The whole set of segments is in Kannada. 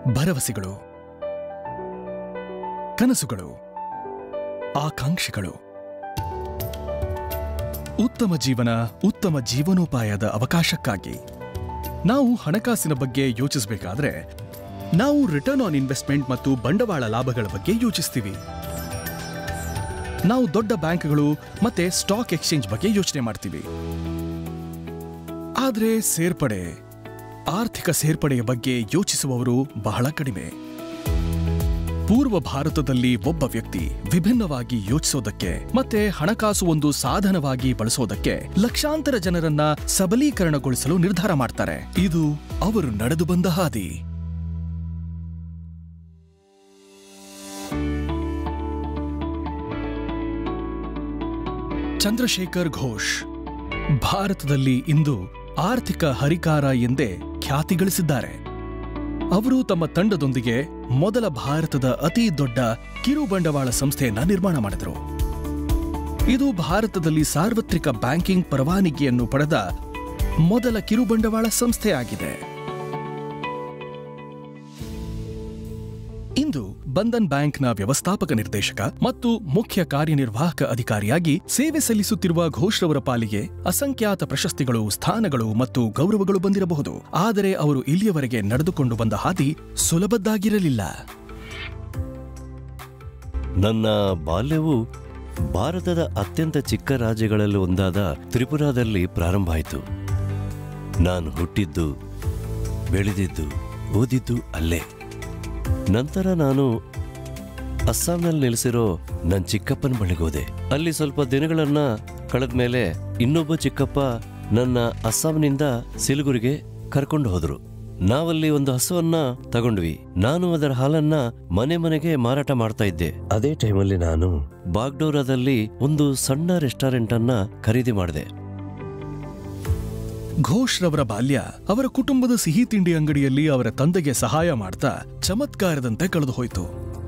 ಭರವಸೆಗಳು ಕನಸುಗಳು ಆಕಾಂಕ್ಷೆಗಳು ಉತ್ತಮ ಜೀವನ ಉತ್ತಮ ಜೀವನೋಪಾಯದ ಅವಕಾಶಕ್ಕಾಗಿ ನಾವು ಹಣಕಾಸಿನ ಬಗ್ಗೆ ಯೋಚಿಸಬೇಕಾದ್ರೆ ನಾವು ರಿಟರ್ನ್ ಆನ್ ಇನ್ವೆಸ್ಟ್ಮೆಂಟ್ ಮತ್ತು ಬಂಡವಾಳ ಲಾಭಗಳ ಬಗ್ಗೆ ಯೋಚಿಸ್ತೀವಿ ನಾವು ದೊಡ್ಡ ಬ್ಯಾಂಕ್ಗಳು ಮತ್ತೆ ಸ್ಟಾಕ್ ಎಕ್ಸ್ಚೇಂಜ್ ಬಗ್ಗೆ ಯೋಚನೆ ಮಾಡ್ತೀವಿ ಆದ್ರೆ ಸೇರ್ಪಡೆ ಆರ್ಥಿಕ ಸೇರ್ಪಡೆಯ ಬಗ್ಗೆ ಯೋಚಿಸುವವರು ಬಹಳ ಕಡಿಮೆ ಪೂರ್ವ ಭಾರತದಲ್ಲಿ ಒಬ್ಬ ವ್ಯಕ್ತಿ ವಿಭಿನ್ನವಾಗಿ ಯೋಚಿಸೋದಕ್ಕೆ ಮತ್ತೆ ಹಣಕಾಸು ಒಂದು ಸಾಧನವಾಗಿ ಬಳಸೋದಕ್ಕೆ ಲಕ್ಷಾಂತರ ಜನರನ್ನ ಸಬಲೀಕರಣಗೊಳಿಸಲು ನಿರ್ಧಾರ ಮಾಡ್ತಾರೆ ಇದು ಅವರು ನಡೆದು ಬಂದ ಹಾದಿ ಚಂದ್ರಶೇಖರ್ ಘೋಷ್ ಭಾರತದಲ್ಲಿ ಇಂದು ಆರ್ಥಿಕ ಹರಿಕಾರ ಎಂದೇ ಖ್ಯಾತಿ ಗಳಿಸಿದ್ದಾರೆ ಅವರು ತಮ್ಮ ತಂಡದೊಂದಿಗೆ ಮೊದಲ ಭಾರತದ ಅತಿ ದೊಡ್ಡ ಕಿರು ಬಂಡವಾಳ ಸಂಸ್ಥೆಯನ್ನ ನಿರ್ಮಾಣ ಮಾಡಿದರು ಇದು ಭಾರತದಲ್ಲಿ ಸಾರ್ವತ್ರಿಕ ಬ್ಯಾಂಕಿಂಗ್ ಪರವಾನಗಿಯನ್ನು ಪಡೆದ ಮೊದಲ ಕಿರು ಬಂಡವಾಳ ಸಂಸ್ಥೆಯಾಗಿದೆ ಇಂದು ಬಂಧನ್ ಬ್ಯಾಂಕ್ನ ವ್ಯವಸ್ಥಾಪಕ ನಿರ್ದೇಶಕ ಮತ್ತು ಮುಖ್ಯ ಕಾರ್ಯನಿರ್ವಾಹಕ ಅಧಿಕಾರಿಯಾಗಿ ಸೇವೆ ಸಲ್ಲಿಸುತ್ತಿರುವ ಘೋಷ್ರವರ ಪಾಲಿಗೆ ಅಸಂಖ್ಯಾತ ಪ್ರಶಸ್ತಿಗಳು ಸ್ಥಾನಗಳು ಮತ್ತು ಗೌರವಗಳು ಬಂದಿರಬಹುದು ಆದರೆ ಅವರು ಇಲ್ಲಿಯವರೆಗೆ ನಡೆದುಕೊಂಡು ಬಂದ ಹಾದಿ ಸುಲಭದ್ದಾಗಿರಲಿಲ್ಲ ನನ್ನ ಬಾಲ್ಯವು ಭಾರತದ ಅತ್ಯಂತ ಚಿಕ್ಕ ರಾಜ್ಯಗಳಲ್ಲಿ ಒಂದಾದ ತ್ರಿಪುರಾದಲ್ಲಿ ಪ್ರಾರಂಭ ಆಯಿತು ನಾನು ಹುಟ್ಟಿದ್ದು ಬೆಳೆದಿದ್ದು ಓದಿದ್ದು ಅಲ್ಲೇ ನಂತರ ನಾನು ಅಸ್ಸಾಂನಲ್ಲಿ ನೆಲೆಸಿರೋ ನನ್ನ ಚಿಕ್ಕಪ್ಪನ ಬಳಿಗೆ ಹೋದೆ ಅಲ್ಲಿ ಸ್ವಲ್ಪ ದಿನಗಳನ್ನ ಕಳೆದ ಮೇಲೆ ಇನ್ನೊಬ್ಬ ಚಿಕ್ಕಪ್ಪ ನನ್ನ ಅಸ್ಸಾಂನಿಂದ ಸಿಲಿಗುರಿಗೆ ಕರ್ಕೊಂಡು ಹೋದ್ರು ನಾವಲ್ಲಿ ಒಂದು ಹಸುವನ್ನ ತಗೊಂಡ್ವಿ ನಾನು ಅದರ ಹಾಲನ್ನ ಮನೆ ಮನೆಗೆ ಮಾರಾಟ ಮಾಡ್ತಾ ಇದ್ದೆ ಅದೇ ಟೈಮಲ್ಲಿ ನಾನು ಬಾಗ್ಡೋರಾದಲ್ಲಿ ಒಂದು ಸಣ್ಣ ರೆಸ್ಟೋರೆಂಟ್ ಅನ್ನ ಖರೀದಿ ಮಾಡಿದೆ ಘೋಷ್ ರವರ ಬಾಲ್ಯ ಅವರ ಕುಟುಂಬದ ಸಿಹಿ ತಿಂಡಿ ಅಂಗಡಿಯಲ್ಲಿ ಅವರ ತಂದೆಗೆ ಸಹಾಯ ಮಾಡ್ತಾ ಚಮತ್ಕಾರದಂತೆ ಕಳೆದು ಹೋಯಿತು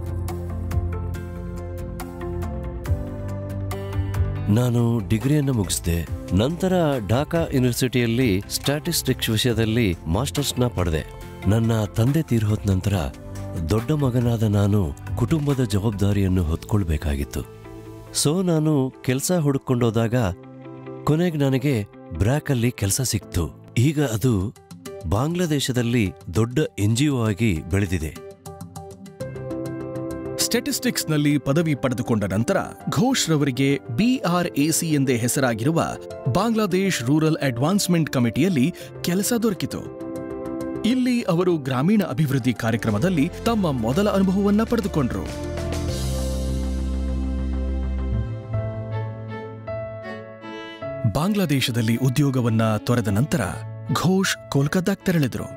ನಾನು ಡಿಗ್ರಿಯನ್ನು ಮುಗಿಸಿದೆ ನಂತರ ಢಾಕಾ ಯೂನಿವರ್ಸಿಟಿಯಲ್ಲಿ ಸ್ಟ್ಯಾಟಿಸ್ಟಿಕ್ಸ್ ವಿಷಯದಲ್ಲಿ ಮಾಸ್ಟರ್ಸ್ನ ಪಡೆದೆ ನನ್ನ ತಂದೆ ತೀರ್ಹೋದ ನಂತರ ದೊಡ್ಡ ಮಗನಾದ ನಾನು ಕುಟುಂಬದ ಜವಾಬ್ದಾರಿಯನ್ನು ಹೊತ್ಕೊಳ್ಬೇಕಾಗಿತ್ತು ಸೊ ನಾನು ಕೆಲಸ ಹುಡುಕೊಂಡೋದಾಗ ಕೊನೆಗೆ ನನಗೆ ಬ್ರ್ಯಾಕಲ್ಲಿ ಕೆಲಸ ಸಿಕ್ತು ಈಗ ಅದು ಬಾಂಗ್ಲಾದೇಶದಲ್ಲಿ ದೊಡ್ಡ ಎನ್ ಆಗಿ ಬೆಳೆದಿದೆ ಸ್ಟ್ಯಾಟಿಸ್ಟಿಕ್ಸ್ನಲ್ಲಿ ಪದವಿ ಪಡೆದುಕೊಂಡ ನಂತರ ಘೋಷ್ ರವರಿಗೆ ಬಿಆರ್ಎಸಿ ಎಂದೇ ಹೆಸರಾಗಿರುವ ಬಾಂಗ್ಲಾದೇಶ್ ರೂರಲ್ ಅಡ್ವಾನ್ಸ್ಮೆಂಟ್ ಕಮಿಟಿಯಲ್ಲಿ ಕೆಲಸ ದೊರಕಿತು ಇಲ್ಲಿ ಅವರು ಗ್ರಾಮೀಣ ಅಭಿವೃದ್ಧಿ ಕಾರ್ಯಕ್ರಮದಲ್ಲಿ ತಮ್ಮ ಮೊದಲ ಅನುಭವವನ್ನ ಪಡೆದುಕೊಂಡ್ರು ಬಾಂಗ್ಲಾದೇಶದಲ್ಲಿ ಉದ್ಯೋಗವನ್ನ ತೊರೆದ ನಂತರ ಘೋಷ್ ಕೋಲ್ಕತ್ತಾಕ್ಕೆ ತೆರಳಿದರು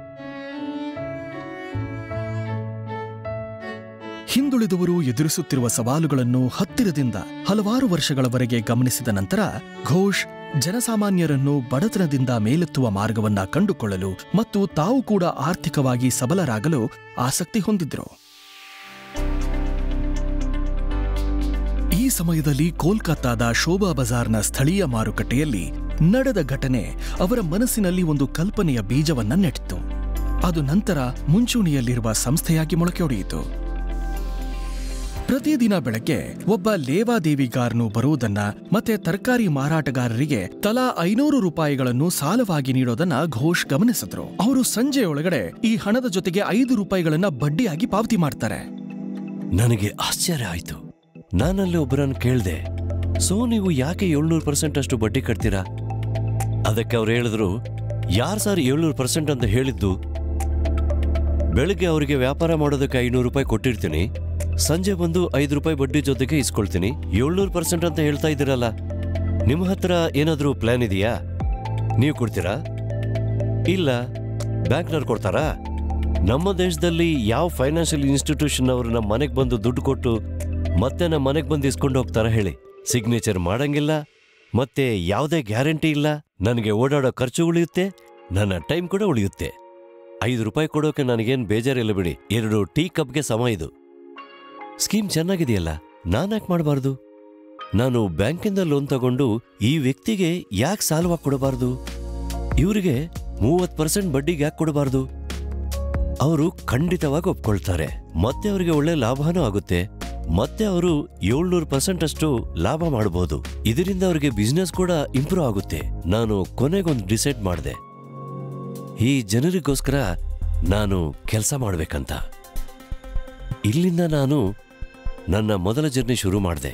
ಹಿಂದುಳಿದವರು ಎದುರಿಸುತ್ತಿರುವ ಸವಾಲುಗಳನ್ನು ಹತ್ತಿರದಿಂದ ಹಲವಾರು ವರ್ಷಗಳವರೆಗೆ ಗಮನಿಸಿದ ನಂತರ ಘೋಷ್ ಜನಸಾಮಾನ್ಯರನ್ನು ಬಡತನದಿಂದ ಮೇಲೆತ್ತುವ ಮಾರ್ಗವನ್ನ ಕಂಡುಕೊಳ್ಳಲು ಮತ್ತು ತಾವು ಕೂಡ ಆರ್ಥಿಕವಾಗಿ ಸಬಲರಾಗಲು ಆಸಕ್ತಿ ಹೊಂದಿದ್ರು ಈ ಸಮಯದಲ್ಲಿ ಕೋಲ್ಕತ್ತಾದ ಶೋಭಾ ಬಜಾರ್ನ ಸ್ಥಳೀಯ ಮಾರುಕಟ್ಟೆಯಲ್ಲಿ ನಡೆದ ಘಟನೆ ಅವರ ಮನಸ್ಸಿನಲ್ಲಿ ಒಂದು ಕಲ್ಪನೆಯ ಬೀಜವನ್ನ ನೆಟ್ಟಿತು ಅದು ನಂತರ ಮುಂಚೂಣಿಯಲ್ಲಿರುವ ಸಂಸ್ಥೆಯಾಗಿ ಮೊಳಕೆಯೊಡೆಯಿತು ಪ್ರತಿದಿನ ಬೆಳಗ್ಗೆ ಒಬ್ಬ ಲೇವಾದೇವಿಗಾರನು ಬರುವುದನ್ನ ಮತ್ತೆ ತರಕಾರಿ ಮಾರಾಟಗಾರರಿಗೆ ತಲಾ ಐನೂರು ರೂಪಾಯಿಗಳನ್ನು ಸಾಲವಾಗಿ ನೀಡೋದನ್ನ ಘೋಷ್ ಗಮನಿಸಿದ್ರು ಅವರು ಸಂಜೆಯೊಳಗಡೆ ಈ ಹಣದ ಜೊತೆಗೆ ಐದು ರೂಪಾಯಿಗಳನ್ನ ಬಡ್ಡಿಯಾಗಿ ಪಾವತಿ ಮಾಡ್ತಾರೆ ನನಗೆ ಆಶ್ಚರ್ಯ ಆಯ್ತು ನಾನಲ್ಲಿ ಒಬ್ಬರನ್ನು ಕೇಳ್ದೆ ಸೊ ನೀವು ಯಾಕೆ ಏಳ್ನೂರು ಪರ್ಸೆಂಟ್ ಅಷ್ಟು ಬಡ್ಡಿ ಕಟ್ತೀರಾ ಅದಕ್ಕೆ ಅವ್ರು ಹೇಳಿದ್ರು ಯಾರು ಸರ್ ಏಳ್ನೂರು ಪರ್ಸೆಂಟ್ ಅಂತ ಹೇಳಿದ್ದು ಬೆಳಿಗ್ಗೆ ಅವರಿಗೆ ವ್ಯಾಪಾರ ಮಾಡೋದಕ್ಕೆ ಐನೂರು ರೂಪಾಯಿ ಕೊಟ್ಟಿರ್ತೀನಿ ಸಂಜೆ ಬಂದು ಐದು ರೂಪಾಯಿ ಬಡ್ಡಿ ಜೊತೆಗೆ ಇಸ್ಕೊಳ್ತೀನಿ ಏಳ್ನೂರು ಪರ್ಸೆಂಟ್ ಅಂತ ಹೇಳ್ತಾ ಇದ್ದೀರಲ್ಲ ನಿಮ್ಮ ಹತ್ರ ಏನಾದರೂ ಪ್ಲಾನ್ ಇದೆಯಾ ನೀವು ಕೊಡ್ತೀರಾ ಇಲ್ಲ ಬ್ಯಾಂಕ್ನವ್ರು ಕೊಡ್ತಾರಾ ನಮ್ಮ ದೇಶದಲ್ಲಿ ಯಾವ ಫೈನಾನ್ಷಿಯಲ್ ಇನ್ಸ್ಟಿಟ್ಯೂಷನ್ ಅವರು ನಮ್ಮ ಮನೆಗೆ ಬಂದು ದುಡ್ಡು ಕೊಟ್ಟು ಮತ್ತೆ ನಮ್ಮ ಮನೆಗೆ ಬಂದು ಇಸ್ಕೊಂಡು ಹೋಗ್ತಾರ ಹೇಳಿ ಸಿಗ್ನೇಚರ್ ಮಾಡಂಗಿಲ್ಲ ಮತ್ತೆ ಯಾವುದೇ ಗ್ಯಾರಂಟಿ ಇಲ್ಲ ನನಗೆ ಓಡಾಡೋ ಖರ್ಚು ಉಳಿಯುತ್ತೆ ನನ್ನ ಟೈಮ್ ಕೂಡ ಉಳಿಯುತ್ತೆ ಐದು ರೂಪಾಯಿ ಕೊಡೋಕೆ ನನಗೇನು ಬೇಜಾರಿಲ್ಲ ಬಿಡಿ ಎರಡು ಟೀ ಕಪ್ಗೆ ಸಮ ಇದು ಸ್ಕೀಮ್ ಚೆನ್ನಾಗಿದೆಯಲ್ಲ ನಾನ್ಯಾಕೆ ಮಾಡಬಾರ್ದು ನಾನು ಬ್ಯಾಂಕಿಂದ ಲೋನ್ ತಗೊಂಡು ಈ ವ್ಯಕ್ತಿಗೆ ಯಾಕೆ ಸಾಲವಾಗಿ ಕೊಡಬಾರ್ದು ಇವರಿಗೆ ಮೂವತ್ತು ಪರ್ಸೆಂಟ್ ಬಡ್ಡಿಗೆ ಯಾಕೆ ಕೊಡಬಾರ್ದು ಅವರು ಖಂಡಿತವಾಗಿ ಒಪ್ಕೊಳ್ತಾರೆ ಮತ್ತೆ ಅವರಿಗೆ ಒಳ್ಳೆ ಲಾಭನೂ ಆಗುತ್ತೆ ಮತ್ತೆ ಅವರು ಏಳ್ನೂರು ಪರ್ಸೆಂಟ್ ಅಷ್ಟು ಲಾಭ ಮಾಡಬಹುದು ಇದರಿಂದ ಅವರಿಗೆ ಬಿಸ್ನೆಸ್ ಕೂಡ ಇಂಪ್ರೂವ್ ಆಗುತ್ತೆ ನಾನು ಕೊನೆಗೊಂದು ಡಿಸೈಡ್ ಮಾಡಿದೆ ಈ ಜನರಿಗೋಸ್ಕರ ನಾನು ಕೆಲಸ ಮಾಡ್ಬೇಕಂತ ಇಲ್ಲಿಂದ ನಾನು ನನ್ನ ಮೊದಲ ಜರ್ನಿ ಶುರು ಮಾಡಿದೆ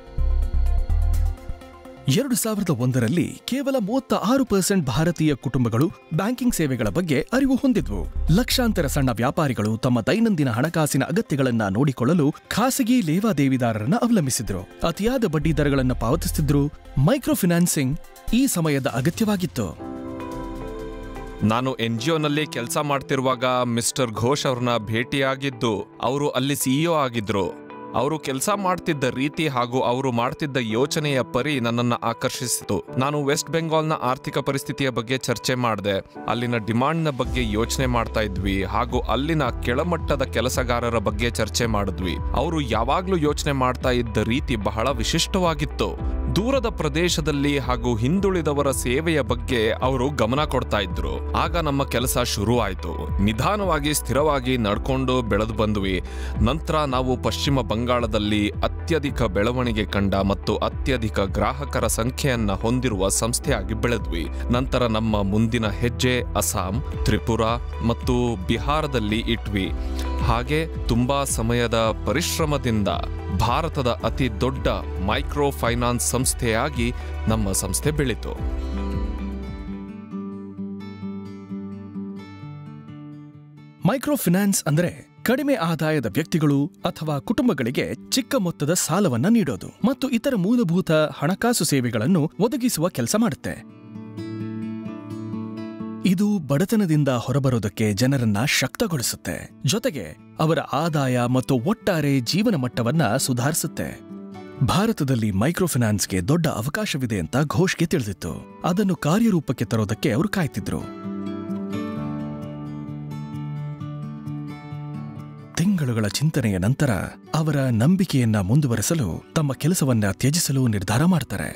ಎರಡು ಸಾವಿರದ ಒಂದರಲ್ಲಿ ಕೇವಲ ಮೂವತ್ತ ಆರು ಪರ್ಸೆಂಟ್ ಭಾರತೀಯ ಕುಟುಂಬಗಳು ಬ್ಯಾಂಕಿಂಗ್ ಸೇವೆಗಳ ಬಗ್ಗೆ ಅರಿವು ಹೊಂದಿದ್ವು ಲಕ್ಷಾಂತರ ಸಣ್ಣ ವ್ಯಾಪಾರಿಗಳು ತಮ್ಮ ದೈನಂದಿನ ಹಣಕಾಸಿನ ಅಗತ್ಯಗಳನ್ನ ನೋಡಿಕೊಳ್ಳಲು ಖಾಸಗಿ ಲೇವಾದೇವಿದಾರರನ್ನ ಅವಲಂಬಿಸಿದ್ರು ಅತಿಯಾದ ಬಡ್ಡಿ ದರಗಳನ್ನು ಪಾವತಿಸುತ್ತಿದ್ರು ಮೈಕ್ರೋ ಫಿನಾನ್ಸಿಂಗ್ ಈ ಸಮಯದ ಅಗತ್ಯವಾಗಿತ್ತು ನಾನು ಎನ್ ಜಿ ಒನಲ್ಲಿ ಕೆಲಸ ಮಾಡ್ತಿರುವಾಗ ಮಿಸ್ಟರ್ ಘೋಷ್ ಅವ್ರನ್ನ ಭೇಟಿಯಾಗಿದ್ದು ಅವರು ಅಲ್ಲಿ ಸಿಇಒ ಆಗಿದ್ರು ಅವರು ಕೆಲಸ ಮಾಡ್ತಿದ್ದ ರೀತಿ ಹಾಗೂ ಅವರು ಮಾಡ್ತಿದ್ದ ಯೋಚನೆಯ ಪರಿ ನನ್ನನ್ನು ಆಕರ್ಷಿಸಿತು ನಾನು ವೆಸ್ಟ್ ಬೆಂಗಾಲ್ನ ಆರ್ಥಿಕ ಪರಿಸ್ಥಿತಿಯ ಬಗ್ಗೆ ಚರ್ಚೆ ಮಾಡಿದೆ ಅಲ್ಲಿನ ಡಿಮಾಂಡ್ನ ಬಗ್ಗೆ ಯೋಚನೆ ಮಾಡ್ತಾ ಇದ್ವಿ ಹಾಗೂ ಅಲ್ಲಿನ ಕೆಳಮಟ್ಟದ ಕೆಲಸಗಾರರ ಬಗ್ಗೆ ಚರ್ಚೆ ಮಾಡಿದ್ವಿ ಅವರು ಯಾವಾಗ್ಲೂ ಯೋಚನೆ ಮಾಡ್ತಾ ಇದ್ದ ರೀತಿ ಬಹಳ ವಿಶಿಷ್ಟವಾಗಿತ್ತು ದೂರದ ಪ್ರದೇಶದಲ್ಲಿ ಹಾಗೂ ಹಿಂದುಳಿದವರ ಸೇವೆಯ ಬಗ್ಗೆ ಅವರು ಗಮನ ಕೊಡ್ತಾ ಇದ್ರು ಆಗ ನಮ್ಮ ಕೆಲಸ ಶುರು ಆಯ್ತು ನಿಧಾನವಾಗಿ ಸ್ಥಿರವಾಗಿ ನಡ್ಕೊಂಡು ಬೆಳೆದು ಬಂದ್ವಿ ನಂತರ ನಾವು ಪಶ್ಚಿಮ ಬಂಗಾಳದಲ್ಲಿ ಅತ್ಯಧಿಕ ಬೆಳವಣಿಗೆ ಕಂಡ ಮತ್ತು ಅತ್ಯಧಿಕ ಗ್ರಾಹಕರ ಸಂಖ್ಯೆಯನ್ನ ಹೊಂದಿರುವ ಸಂಸ್ಥೆಯಾಗಿ ಬೆಳೆದ್ವಿ ನಂತರ ನಮ್ಮ ಮುಂದಿನ ಹೆಜ್ಜೆ ಅಸ್ಸಾಂ ತ್ರಿಪುರಾ ಮತ್ತು ಬಿಹಾರದಲ್ಲಿ ಇಟ್ವಿ ಹಾಗೆ ತುಂಬಾ ಸಮಯದ ಪರಿಶ್ರಮದಿಂದ ಭಾರತದ ಅತಿ ದೊಡ್ಡ ಮೈಕ್ರೋ ಫೈನಾನ್ಸ್ ಸಂಸ್ಥೆಯಾಗಿ ನಮ್ಮ ಸಂಸ್ಥೆ ಬೆಳೀತು ಮೈಕ್ರೋ ಫಿನಾನ್ಸ್ ಅಂದ್ರೆ ಕಡಿಮೆ ಆದಾಯದ ವ್ಯಕ್ತಿಗಳು ಅಥವಾ ಕುಟುಂಬಗಳಿಗೆ ಚಿಕ್ಕ ಮೊತ್ತದ ಸಾಲವನ್ನ ನೀಡೋದು ಮತ್ತು ಇತರ ಮೂಲಭೂತ ಹಣಕಾಸು ಸೇವೆಗಳನ್ನು ಒದಗಿಸುವ ಕೆಲಸ ಮಾಡುತ್ತೆ ಇದು ಬಡತನದಿಂದ ಹೊರಬರೋದಕ್ಕೆ ಜನರನ್ನ ಶಕ್ತಗೊಳಿಸುತ್ತೆ ಜೊತೆಗೆ ಅವರ ಆದಾಯ ಮತ್ತು ಒಟ್ಟಾರೆ ಜೀವನ ಮಟ್ಟವನ್ನ ಸುಧಾರಿಸುತ್ತೆ ಭಾರತದಲ್ಲಿ ಮೈಕ್ರೋ ಫಿನಾನ್ಸ್ಗೆ ದೊಡ್ಡ ಅವಕಾಶವಿದೆ ಅಂತ ಘೋಷ್ಗೆ ತಿಳಿದಿತ್ತು ಅದನ್ನು ಕಾರ್ಯರೂಪಕ್ಕೆ ತರೋದಕ್ಕೆ ಅವರು ಕಾಯ್ತಿದ್ರು ತಿಂಗಳುಗಳ ಚಿಂತನೆಯ ನಂತರ ಅವರ ನಂಬಿಕೆಯನ್ನ ಮುಂದುವರೆಸಲು ತಮ್ಮ ಕೆಲಸವನ್ನ ತ್ಯಜಿಸಲು ನಿರ್ಧಾರ ಮಾಡ್ತಾರೆ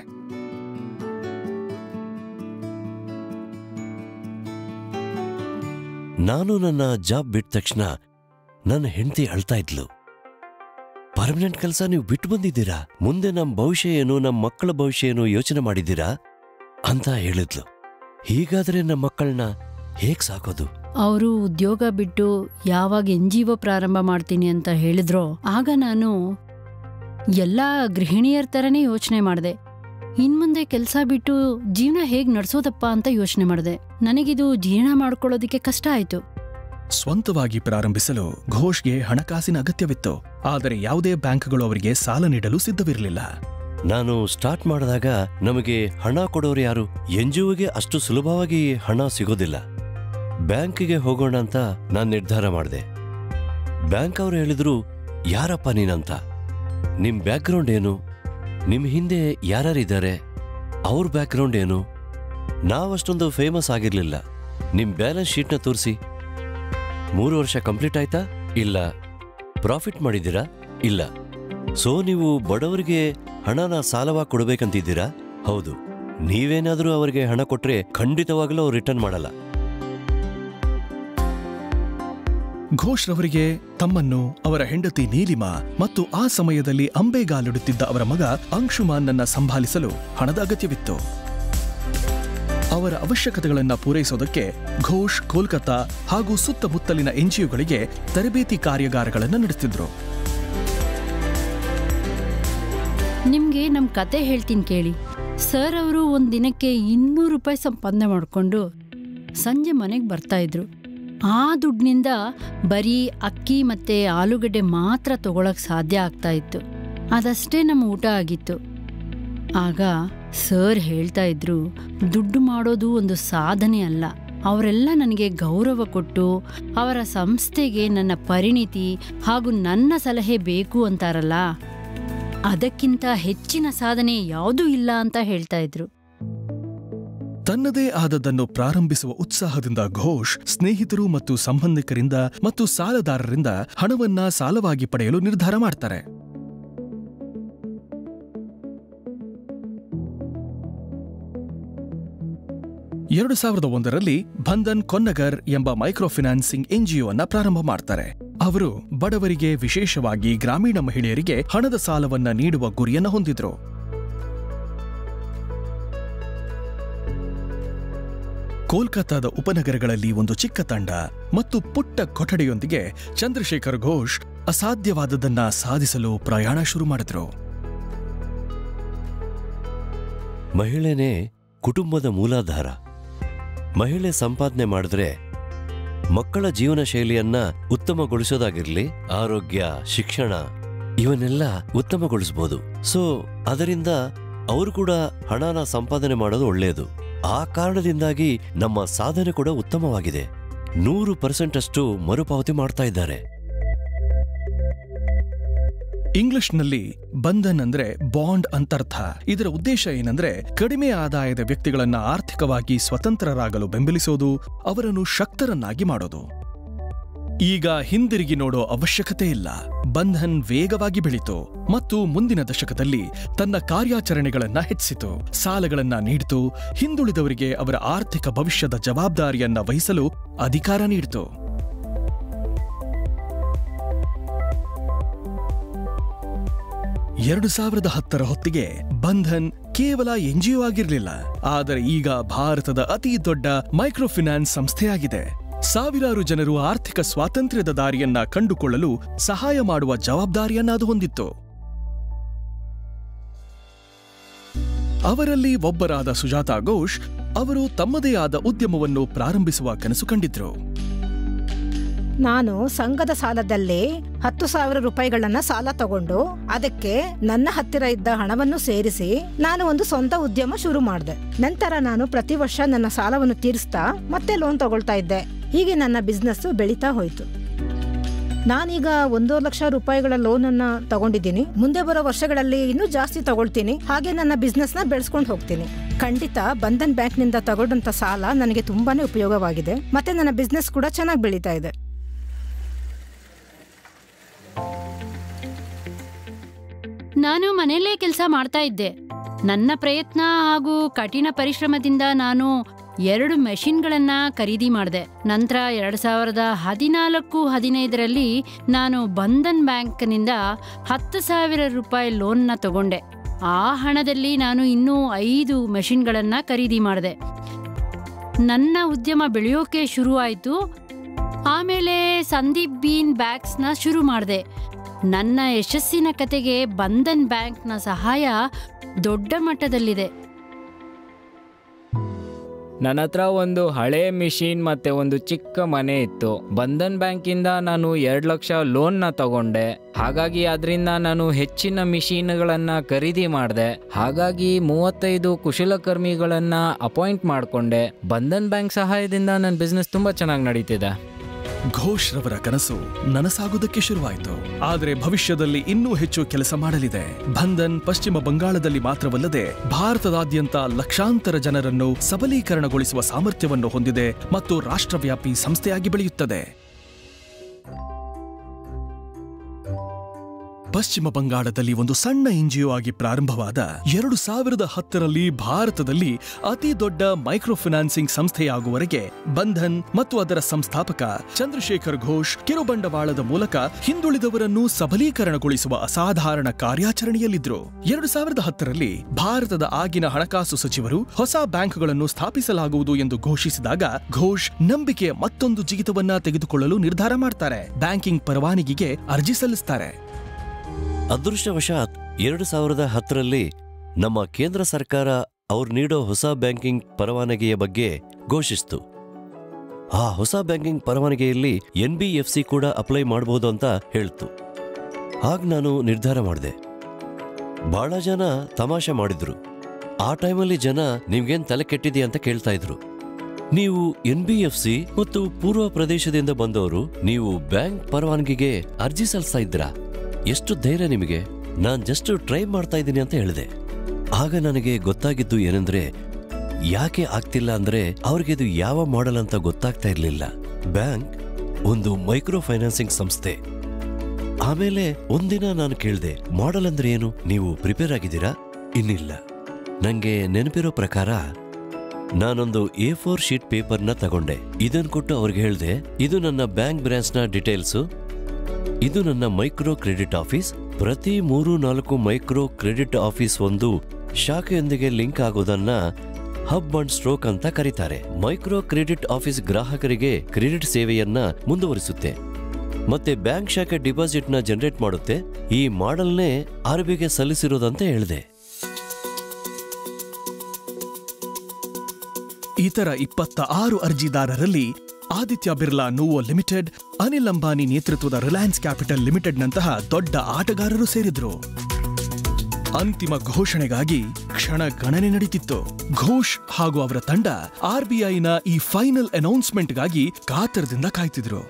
ನಾನು ನನ್ನ ಜಾಬ್ ಬಿಟ್ಟ ತಕ್ಷಣ ನನ್ನ ಹೆಂಡತಿ ಅಳ್ತಾ ಇದ್ಲು ಪರ್ಮನೆಂಟ್ ಕೆಲಸ ನೀವು ಬಿಟ್ಟು ಬಂದಿದ್ದೀರಾ ಮುಂದೆ ನಮ್ಮ ಭವಿಷ್ಯ ಏನು ನಮ್ಮ ಮಕ್ಕಳ ಭವಿಷ್ಯ ಏನು ಯೋಚನೆ ಮಾಡಿದ್ದೀರಾ ಅಂತ ಹೇಳಿದ್ಲು ಹೀಗಾದ್ರೆ ನಮ್ಮ ಮಕ್ಕಳನ್ನ ಹೇಗ್ ಸಾಕೋದು ಅವರು ಉದ್ಯೋಗ ಬಿಟ್ಟು ಯಾವಾಗ ಎನ್ ಜಿ ಒ ಪ್ರಾರಂಭ ಮಾಡ್ತೀನಿ ಅಂತ ಹೇಳಿದ್ರೋ ಆಗ ನಾನು ಎಲ್ಲ ಗೃಹಿಣಿಯರ ಥರನೇ ಯೋಚನೆ ಮಾಡಿದೆ ಇನ್ಮುಂದೆ ಕೆಲಸ ಬಿಟ್ಟು ಜೀವನ ಹೇಗ್ ನಡ್ಸೋದಪ್ಪ ಅಂತ ಯೋಚನೆ ಮಾಡಿದೆ ನನಗಿದು ಜೀರ್ಣ ಮಾಡ್ಕೊಳ್ಳೋದಕ್ಕೆ ಕಷ್ಟ ಆಯ್ತು ಸ್ವಂತವಾಗಿ ಪ್ರಾರಂಭಿಸಲು ಘೋಷ್ಗೆ ಹಣಕಾಸಿನ ಅಗತ್ಯವಿತ್ತು ಆದರೆ ಯಾವುದೇ ಬ್ಯಾಂಕ್ಗಳು ಅವರಿಗೆ ಸಾಲ ನೀಡಲು ಸಿದ್ಧವಿರಲಿಲ್ಲ ನಾನು ಸ್ಟಾರ್ಟ್ ಮಾಡಿದಾಗ ನಮಗೆ ಹಣ ಕೊಡೋರು ಯಾರು ಎನ್ ಗೆ ಅಷ್ಟು ಸುಲಭವಾಗಿ ಹಣ ಸಿಗೋದಿಲ್ಲ ಬ್ಯಾಂಕಿಗೆ ಹೋಗೋಣ ಅಂತ ನಾನು ನಿರ್ಧಾರ ಮಾಡಿದೆ ಬ್ಯಾಂಕ್ ಅವರು ಹೇಳಿದ್ರು ಯಾರಪ್ಪ ನೀನಂತ ನಿಮ್ ಬ್ಯಾಕ್ಗ್ರೌಂಡ್ ಏನು ನಿಮ್ ಹಿಂದೆ ಯಾರ್ಯಾರಿದ್ದಾರೆ ಅವ್ರ ಬ್ಯಾಕ್ಗ್ರೌಂಡ್ ಏನು ನಾವಷ್ಟೊಂದು ಫೇಮಸ್ ಆಗಿರ್ಲಿಲ್ಲ ನಿಮ್ ಬ್ಯಾಲೆನ್ಸ್ ಶೀಟ್ನ ತೋರಿಸಿ ಮೂರು ವರ್ಷ ಕಂಪ್ಲೀಟ್ ಆಯ್ತಾ ಇಲ್ಲ ಪ್ರಾಫಿಟ್ ಮಾಡಿದ್ದೀರಾ ಇಲ್ಲ ಸೊ ನೀವು ಬಡವರಿಗೆ ಹಣನ ಸಾಲವಾಗಿ ಕೊಡಬೇಕಂತಿದ್ದೀರಾ ಹೌದು ನೀವೇನಾದರೂ ಅವರಿಗೆ ಹಣ ಕೊಟ್ರೆ ಖಂಡಿತವಾಗಲೂ ಅವ್ರು ರಿಟರ್ನ್ ಮಾಡಲ್ಲ ಘೋಷ್ ರವರಿಗೆ ತಮ್ಮನ್ನು ಅವರ ಹೆಂಡತಿ ನೀಲಿಮಾ ಮತ್ತು ಆ ಸಮಯದಲ್ಲಿ ಅಂಬೆಗಾಲಿಡುತ್ತಿದ್ದ ಅವರ ಮಗ ಅಂಶುಮಾನ್ನನ್ನ ಸಂಭಾಲಿಸಲು ಹಣದ ಅಗತ್ಯವಿತ್ತು ಅವರ ಅವಶ್ಯಕತೆಗಳನ್ನ ಪೂರೈಸೋದಕ್ಕೆ ಘೋಷ್ ಕೋಲ್ಕತಾ ಹಾಗೂ ಸುತ್ತಮುತ್ತಲಿನ ಎನ್ಜಿಒಗಳಿಗೆ ತರಬೇತಿ ಕಾರ್ಯಾಗಾರಗಳನ್ನು ನಡೆಸುತ್ತಿದ್ರು ನಿಮ್ಗೆ ನಮ್ ಕತೆ ಹೇಳ್ತೀನಿ ಕೇಳಿ ಸರ್ ಅವರು ಒಂದ್ ದಿನಕ್ಕೆ ಇನ್ನೂರು ರೂಪಾಯಿ ಸಂಪಾದನೆ ಮಾಡ್ಕೊಂಡು ಸಂಜೆ ಮನೆಗೆ ಬರ್ತಾ ಇದ್ರು ಆ ದುಡ್ಡಿನಿಂದ ಬರೀ ಅಕ್ಕಿ ಮತ್ತೆ ಆಲೂಗಡ್ಡೆ ಮಾತ್ರ ತಗೊಳಕ್ ಸಾಧ್ಯ ಆಗ್ತಾ ಇತ್ತು ಅದಷ್ಟೇ ನಮ್ಮ ಊಟ ಆಗಿತ್ತು ಆಗ ಸರ್ ಹೇಳ್ತಾ ಇದ್ರು ದುಡ್ಡು ಮಾಡೋದು ಒಂದು ಸಾಧನೆ ಅಲ್ಲ ಅವರೆಲ್ಲ ನನಗೆ ಗೌರವ ಕೊಟ್ಟು ಅವರ ಸಂಸ್ಥೆಗೆ ನನ್ನ ಪರಿಣಿತಿ ಹಾಗೂ ನನ್ನ ಸಲಹೆ ಬೇಕು ಅಂತಾರಲ್ಲ ಅದಕ್ಕಿಂತ ಹೆಚ್ಚಿನ ಸಾಧನೆ ಯಾವುದೂ ಇಲ್ಲ ಅಂತ ಹೇಳ್ತಾ ಇದ್ರು ತನ್ನದೇ ಆದದ್ದನ್ನು ಪ್ರಾರಂಭಿಸುವ ಉತ್ಸಾಹದಿಂದ ಘೋಷ್ ಸ್ನೇಹಿತರು ಮತ್ತು ಸಂಬಂಧಿಕರಿಂದ ಮತ್ತು ಸಾಲದಾರರಿಂದ ಹಣವನ್ನ ಸಾಲವಾಗಿ ಪಡೆಯಲು ನಿರ್ಧಾರ ಮಾಡ್ತಾರೆ ಎರಡು ಸಾವಿರದ ಒಂದರಲ್ಲಿ ಬಂಧನ್ ಕೊನ್ನಗರ್ ಎಂಬ ಮೈಕ್ರೋ ಫಿನಾನ್ಸಿಂಗ್ ಎನ್ಜಿಒನ ಪ್ರಾರಂಭ ಮಾಡ್ತಾರೆ ಅವರು ಬಡವರಿಗೆ ವಿಶೇಷವಾಗಿ ಗ್ರಾಮೀಣ ಮಹಿಳೆಯರಿಗೆ ಹಣದ ಸಾಲವನ್ನ ನೀಡುವ ಗುರಿಯನ್ನ ಹೊಂದಿದ್ರು ಕೋಲ್ಕತ್ತಾದ ಉಪನಗರಗಳಲ್ಲಿ ಒಂದು ಚಿಕ್ಕ ತಂಡ ಮತ್ತು ಪುಟ್ಟ ಕೊಠಡಿಯೊಂದಿಗೆ ಚಂದ್ರಶೇಖರ್ ಘೋಷ್ ಅಸಾಧ್ಯವಾದದನ್ನ ಸಾಧಿಸಲು ಪ್ರಯಾಣ ಶುರು ಮಾಡಿದ್ರು ಮಹಿಳೆನೇ ಕುಟುಂಬದ ಮೂಲಾಧಾರ ಮಹಿಳೆ ಸಂಪಾದನೆ ಮಾಡಿದ್ರೆ ಮಕ್ಕಳ ಜೀವನ ಶೈಲಿಯನ್ನ ಉತ್ತಮಗೊಳಿಸೋದಾಗಿರ್ಲಿ ಆರೋಗ್ಯ ಶಿಕ್ಷಣ ಇವನ್ನೆಲ್ಲ ಉತ್ತಮಗೊಳಿಸಬಹುದು ಸೊ ಅದರಿಂದ ಅವರು ಕೂಡ ಹಣನ ಸಂಪಾದನೆ ಮಾಡೋದು ಒಳ್ಳೆಯದು ಆ ಕಾರಣದಿಂದಾಗಿ ನಮ್ಮ ಸಾಧನೆ ಕೂಡ ಉತ್ತಮವಾಗಿದೆ ನೂರು ಪರ್ಸೆಂಟ್ ಅಷ್ಟು ಮರುಪಾವತಿ ಮಾಡ್ತಾ ಇದ್ದಾರೆ ಇಂಗ್ಲಿಷ್ನಲ್ಲಿ ಬಂಧನ್ ಅಂದ್ರೆ ಬಾಂಡ್ ಅಂತರ್ಥ ಇದರ ಉದ್ದೇಶ ಏನಂದ್ರೆ ಕಡಿಮೆ ಆದಾಯದ ವ್ಯಕ್ತಿಗಳನ್ನ ಆರ್ಥಿಕವಾಗಿ ಸ್ವತಂತ್ರರಾಗಲು ಬೆಂಬಲಿಸೋದು ಅವರನ್ನು ಶಕ್ತರನ್ನಾಗಿ ಮಾಡೋದು ಈಗ ಹಿಂದಿರುಗಿ ನೋಡೋ ಅವಶ್ಯಕತೆ ಇಲ್ಲ ಬಂಧನ್ ವೇಗವಾಗಿ ಬೆಳೀತು ಮತ್ತು ಮುಂದಿನ ದಶಕದಲ್ಲಿ ತನ್ನ ಕಾರ್ಯಾಚರಣೆಗಳನ್ನ ಹೆಚ್ಚಿಸಿತು ಸಾಲಗಳನ್ನ ನೀಡಿತು ಹಿಂದುಳಿದವರಿಗೆ ಅವರ ಆರ್ಥಿಕ ಭವಿಷ್ಯದ ಜವಾಬ್ದಾರಿಯನ್ನ ವಹಿಸಲು ಅಧಿಕಾರ ನೀಡಿತು ಎರಡು ಸಾವಿರದ ಹತ್ತರ ಹೊತ್ತಿಗೆ ಬಂಧನ್ ಕೇವಲ ಎನ್ಜಿಒ ಆಗಿರಲಿಲ್ಲ ಆದರೆ ಈಗ ಭಾರತದ ಅತಿ ದೊಡ್ಡ ಮೈಕ್ರೋ ಫಿನಾನ್ಸ್ ಸಂಸ್ಥೆಯಾಗಿದೆ ಸಾವಿರಾರು ಜನರು ಆರ್ಥಿಕ ಸ್ವಾತಂತ್ರ್ಯದ ದಾರಿಯನ್ನ ಕಂಡುಕೊಳ್ಳಲು ಸಹಾಯ ಮಾಡುವ ಜವಾಬ್ದಾರಿಯನ್ನ ಅದು ಹೊಂದಿತ್ತು ಅವರಲ್ಲಿ ಒಬ್ಬರಾದ ಸುಜಾತಾ ಘೋಷ್ ಅವರು ತಮ್ಮದೇ ಆದ ಉದ್ಯಮವನ್ನು ಪ್ರಾರಂಭಿಸುವ ಕನಸು ಕಂಡಿದ್ರು ನಾನು ಸಂಘದ ಸಾಲದಲ್ಲಿ ಹತ್ತು ಸಾವಿರ ರೂಪಾಯಿಗಳನ್ನ ಸಾಲ ತಗೊಂಡು ಅದಕ್ಕೆ ನನ್ನ ಹತ್ತಿರ ಇದ್ದ ಹಣವನ್ನು ಸೇರಿಸಿ ನಾನು ಒಂದು ಸ್ವಂತ ಉದ್ಯಮ ಶುರು ಮಾಡಿದೆ ನಂತರ ನಾನು ಪ್ರತಿ ವರ್ಷ ನನ್ನ ಸಾಲವನ್ನು ತೀರಿಸ್ತಾ ಮತ್ತೆ ಲೋನ್ ತಗೊಳ್ತಾ ಇದ್ದೆ ಹೀಗೆ ನನ್ನ ಬಿಸ್ನೆಸ್ ಬೆಳೀತಾ ಹೋಯ್ತು ನಾನೀಗ ಒಂದೂವರೆ ಲಕ್ಷ ರೂಪಾಯಿಗಳ ಲೋನ್ ಅನ್ನ ತಗೊಂಡಿದ್ದೀನಿ ಮುಂದೆ ಬರೋ ವರ್ಷಗಳಲ್ಲಿ ಇನ್ನೂ ಜಾಸ್ತಿ ತಗೊಳ್ತೀನಿ ಹಾಗೆ ನನ್ನ ಬಿಸ್ನೆಸ್ ನ ಬೆಳೆಸ್ಕೊಂಡು ಹೋಗ್ತೀನಿ ಖಂಡಿತ ಬಂಧನ್ ಬ್ಯಾಂಕ್ ನಿಂದ ತಗೊಂಡಂತ ಸಾಲ ನನಗೆ ತುಂಬಾನೇ ಉಪಯೋಗವಾಗಿದೆ ಮತ್ತೆ ನನ್ನ ಬಿಸ್ನೆಸ್ ಕೂಡ ಚೆನ್ನಾಗಿ ಬೆಳೀತಾ ಇದೆ ನಾನು ಮನೆಯಲ್ಲೇ ಕೆಲಸ ಮಾಡ್ತಾ ಇದ್ದೆ ನನ್ನ ಪ್ರಯತ್ನ ಹಾಗೂ ಕಠಿಣ ಪರಿಶ್ರಮದಿಂದ ನಾನು ಎರಡು ಮೆಷಿನ್ಗಳನ್ನ ಖರೀದಿ ಮಾಡಿದೆ ನಂತರ ಎರಡು ಸಾವಿರದ ಹದಿನಾಲ್ಕು ಹದಿನೈದರಲ್ಲಿ ನಾನು ಬಂಧನ್ ಬ್ಯಾಂಕ್ನಿಂದ ಹತ್ತು ಸಾವಿರ ರೂಪಾಯಿ ಲೋನ್ನ ತಗೊಂಡೆ ಆ ಹಣದಲ್ಲಿ ನಾನು ಇನ್ನೂ ಐದು ಮೆಷಿನ್ಗಳನ್ನ ಖರೀದಿ ಮಾಡಿದೆ ನನ್ನ ಉದ್ಯಮ ಬೆಳೆಯೋಕೆ ಶುರುವಾಯಿತು ಆಮೇಲೆ ಸಂದೀಪ್ ಬೀನ್ ಬ್ಯಾಗ್ಸ್ನ ಶುರು ಮಾಡಿದೆ ನನ್ನ ಯಶಸ್ಸಿನ ಕತೆಗೆ ಬಂಧನ್ ಬ್ಯಾಂಕ್ನ ಸಹಾಯ ದೊಡ್ಡ ಮಟ್ಟದಲ್ಲಿದೆ ನನ್ನ ಹತ್ರ ಒಂದು ಹಳೆ ಮಿಷಿನ್ ಮತ್ತೆ ಒಂದು ಚಿಕ್ಕ ಮನೆ ಇತ್ತು ಬಂಧನ್ ಬ್ಯಾಂಕಿಂದ ನಾನು ಎರಡು ಲಕ್ಷ ಲೋನ್ನ ತಗೊಂಡೆ ಹಾಗಾಗಿ ಅದರಿಂದ ನಾನು ಹೆಚ್ಚಿನ ಮಿಷಿನ್ಗಳನ್ನ ಖರೀದಿ ಮಾಡಿದೆ ಹಾಗಾಗಿ ಮೂವತ್ತೈದು ಕುಶಲಕರ್ಮಿಗಳನ್ನ ಅಪಾಯಿಂಟ್ ಮಾಡಿಕೊಂಡೆ ಬಂಧನ್ ಬ್ಯಾಂಕ್ ಸಹಾಯದಿಂದ ನನ್ನ ಬಿಸ್ನೆಸ್ ತುಂಬಾ ಚೆನ್ನಾಗಿ ನಡೀತಿದೆ ಘೋಷ್ ರವರ ಕನಸು ನನಸಾಗುವುದಕ್ಕೆ ಶುರುವಾಯಿತು ಆದರೆ ಭವಿಷ್ಯದಲ್ಲಿ ಇನ್ನೂ ಹೆಚ್ಚು ಕೆಲಸ ಮಾಡಲಿದೆ ಬಂಧನ್ ಪಶ್ಚಿಮ ಬಂಗಾಳದಲ್ಲಿ ಮಾತ್ರವಲ್ಲದೆ ಭಾರತದಾದ್ಯಂತ ಲಕ್ಷಾಂತರ ಜನರನ್ನು ಸಬಲೀಕರಣಗೊಳಿಸುವ ಸಾಮರ್ಥ್ಯವನ್ನು ಹೊಂದಿದೆ ಮತ್ತು ರಾಷ್ಟ್ರವ್ಯಾಪಿ ಸಂಸ್ಥೆಯಾಗಿ ಬೆಳೆಯುತ್ತದೆ ಪಶ್ಚಿಮ ಬಂಗಾಳದಲ್ಲಿ ಒಂದು ಸಣ್ಣ ಎನ್ಜಿಒ ಆಗಿ ಪ್ರಾರಂಭವಾದ ಎರಡು ಸಾವಿರದ ಹತ್ತರಲ್ಲಿ ಭಾರತದಲ್ಲಿ ಅತಿ ದೊಡ್ಡ ಮೈಕ್ರೋ ಫಿನಾನ್ಸಿಂಗ್ ಸಂಸ್ಥೆಯಾಗುವವರೆಗೆ ಬಂಧನ್ ಮತ್ತು ಅದರ ಸಂಸ್ಥಾಪಕ ಚಂದ್ರಶೇಖರ್ ಘೋಷ್ ಕಿರುಬಂಡವಾಳದ ಮೂಲಕ ಹಿಂದುಳಿದವರನ್ನು ಸಬಲೀಕರಣಗೊಳಿಸುವ ಅಸಾಧಾರಣ ಕಾರ್ಯಾಚರಣೆಯಲ್ಲಿದ್ರು ಎರಡು ಸಾವಿರದ ಹತ್ತರಲ್ಲಿ ಭಾರತದ ಆಗಿನ ಹಣಕಾಸು ಸಚಿವರು ಹೊಸ ಬ್ಯಾಂಕ್ಗಳನ್ನು ಸ್ಥಾಪಿಸಲಾಗುವುದು ಎಂದು ಘೋಷಿಸಿದಾಗ ಘೋಷ್ ನಂಬಿಕೆಯ ಮತ್ತೊಂದು ಜಿಗಿತವನ್ನ ತೆಗೆದುಕೊಳ್ಳಲು ನಿರ್ಧಾರ ಮಾಡ್ತಾರೆ ಬ್ಯಾಂಕಿಂಗ್ ಪರವಾನಗಿಗೆ ಅರ್ಜಿ ಸಲ್ಲಿಸ್ತಾರೆ ಅದೃಷ್ಟವಶಾತ್ ಎರಡು ಸಾವಿರದ ಹತ್ತರಲ್ಲಿ ನಮ್ಮ ಕೇಂದ್ರ ಸರ್ಕಾರ ಅವ್ರು ನೀಡೋ ಹೊಸ ಬ್ಯಾಂಕಿಂಗ್ ಪರವಾನಗಿಯ ಬಗ್ಗೆ ಘೋಷಿಸಿತು ಆ ಹೊಸ ಬ್ಯಾಂಕಿಂಗ್ ಪರವಾನಗಿಯಲ್ಲಿ ಎನ್ ಬಿ ಎಫ್ ಸಿ ಕೂಡ ಅಪ್ಲೈ ಮಾಡಬಹುದು ಅಂತ ಹೇಳ್ತು ಆಗ ನಾನು ನಿರ್ಧಾರ ಮಾಡಿದೆ ಬಹಳ ಜನ ತಮಾಷೆ ಮಾಡಿದ್ರು ಆ ಟೈಮಲ್ಲಿ ಜನ ನಿಮ್ಗೇನ್ ತಲೆ ಕೆಟ್ಟಿದೆ ಅಂತ ಕೇಳ್ತಾ ಇದ್ರು ನೀವು ಎನ್ ಬಿ ಎಫ್ ಸಿ ಮತ್ತು ಪೂರ್ವ ಪ್ರದೇಶದಿಂದ ಬಂದವರು ನೀವು ಬ್ಯಾಂಕ್ ಪರವಾನಗಿಗೆ ಅರ್ಜಿ ಸಲ್ಲಿಸ್ತಾ ಇದ್ರಾ ಎಷ್ಟು ಧೈರ್ಯ ನಿಮಗೆ ನಾನ್ ಜಸ್ಟ್ ಟ್ರೈ ಮಾಡ್ತಾ ಇದ್ದೀನಿ ಅಂತ ಹೇಳಿದೆ ಆಗ ನನಗೆ ಗೊತ್ತಾಗಿದ್ದು ಏನಂದ್ರೆ ಯಾಕೆ ಆಗ್ತಿಲ್ಲ ಅಂದ್ರೆ ಅವ್ರಿಗೆ ಇದು ಯಾವ ಮಾಡೆಲ್ ಅಂತ ಗೊತ್ತಾಗ್ತಾ ಇರ್ಲಿಲ್ಲ ಬ್ಯಾಂಕ್ ಒಂದು ಮೈಕ್ರೋ ಫೈನಾನ್ಸಿಂಗ್ ಸಂಸ್ಥೆ ಆಮೇಲೆ ಒಂದಿನ ನಾನು ಕೇಳ್ದೆ ಮಾಡೆಲ್ ಅಂದ್ರೆ ಏನು ನೀವು ಪ್ರಿಪೇರ್ ಆಗಿದ್ದೀರಾ ಇನ್ನಿಲ್ಲ ನಂಗೆ ನೆನಪಿರೋ ಪ್ರಕಾರ ನಾನೊಂದು ಎ ಫೋರ್ ಶೀಟ್ ಪೇಪರ್ನ ತಗೊಂಡೆ ಇದನ್ ಕೊಟ್ಟು ಅವ್ರಿಗೆ ಹೇಳ್ದೆ ಇದು ನನ್ನ ಬ್ಯಾಂಕ್ ಬ್ರಾಂಚ್ನ ಡೀಟೇಲ್ಸು ಇದು ನನ್ನ ಮೈಕ್ರೋ ಕ್ರೆಡಿಟ್ ಆಫೀಸ್ ಪ್ರತಿ ಮೂರು ನಾಲ್ಕು ಮೈಕ್ರೋ ಕ್ರೆಡಿಟ್ ಆಫೀಸ್ ಒಂದು ಶಾಖೆಯೊಂದಿಗೆ ಲಿಂಕ್ ಆಗೋದನ್ನ ಹಬ್ ಅಂಡ್ ಸ್ಟ್ರೋಕ್ ಅಂತ ಕರೀತಾರೆ ಮೈಕ್ರೋ ಕ್ರೆಡಿಟ್ ಆಫೀಸ್ ಗ್ರಾಹಕರಿಗೆ ಕ್ರೆಡಿಟ್ ಸೇವೆಯನ್ನ ಮುಂದುವರಿಸುತ್ತೆ ಮತ್ತೆ ಬ್ಯಾಂಕ್ ಶಾಖೆ ಡಿಪಾಸಿಟ್ನ ಜನರೇಟ್ ಮಾಡುತ್ತೆ ಈ ಮಾಡಲ್ನೇ ಆರ್ ಬಿಗೆ ಸಲ್ಲಿಸಿರೋದಂತ ಹೇಳಿದೆ ಇತರ ಇಪ್ಪತ್ತ ಆರು ಅರ್ಜಿದಾರರಲ್ಲಿ ಆದಿತ್ಯ ಬಿರ್ಲಾ ನೋವೋ ಲಿಮಿಟೆಡ್ ಅನಿಲ್ ಅಂಬಾನಿ ನೇತೃತ್ವದ ರಿಲಯನ್ಸ್ ಕ್ಯಾಪಿಟಲ್ ಲಿಮಿಟೆಡ್ನಂತಹ ದೊಡ್ಡ ಆಟಗಾರರು ಸೇರಿದ್ರು ಅಂತಿಮ ಘೋಷಣೆಗಾಗಿ ಕ್ಷಣ ಗಣನೆ ನಡೀತಿತ್ತು ಘೋಷ್ ಹಾಗೂ ಅವರ ತಂಡ ಆರ್ಬಿಐನ ಈ ಫೈನಲ್ ಅನೌನ್ಸ್ಮೆಂಟ್ಗಾಗಿ ಕಾತರದಿಂದ ಕಾಯ್ತಿದ್ರು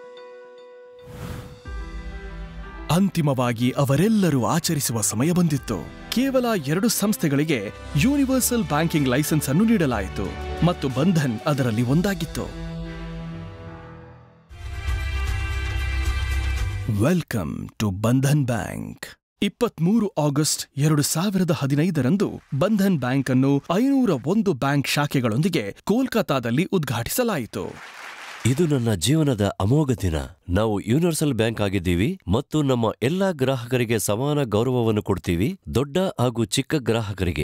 ಅಂತಿಮವಾಗಿ ಅವರೆಲ್ಲರೂ ಆಚರಿಸುವ ಸಮಯ ಬಂದಿತ್ತು ಕೇವಲ ಎರಡು ಸಂಸ್ಥೆಗಳಿಗೆ ಯೂನಿವರ್ಸಲ್ ಬ್ಯಾಂಕಿಂಗ್ ಲೈಸೆನ್ಸ್ ಅನ್ನು ನೀಡಲಾಯಿತು ಮತ್ತು ಬಂಧನ್ ಅದರಲ್ಲಿ ಒಂದಾಗಿತ್ತು ವೆಲ್ಕಮ್ ಟು ಬಂಧನ್ ಬ್ಯಾಂಕ್ ಇಪ್ಪತ್ಮೂರು ಆಗಸ್ಟ್ ಎರಡು ಸಾವಿರದ ಹದಿನೈದರಂದು ಬಂಧನ್ ಬ್ಯಾಂಕ್ ಅನ್ನು ಐನೂರ ಒಂದು ಬ್ಯಾಂಕ್ ಶಾಖೆಗಳೊಂದಿಗೆ ಕೋಲ್ಕತಾದಲ್ಲಿ ಉದ್ಘಾಟಿಸಲಾಯಿತು ಇದು ನನ್ನ ಜೀವನದ ಅಮೋಘ ದಿನ ನಾವು ಯೂನಿವರ್ಸಲ್ ಬ್ಯಾಂಕ್ ಆಗಿದ್ದೀವಿ ಮತ್ತು ನಮ್ಮ ಎಲ್ಲಾ ಗ್ರಾಹಕರಿಗೆ ಸಮಾನ ಗೌರವವನ್ನು ಕೊಡ್ತೀವಿ ದೊಡ್ಡ ಹಾಗೂ ಚಿಕ್ಕ ಗ್ರಾಹಕರಿಗೆ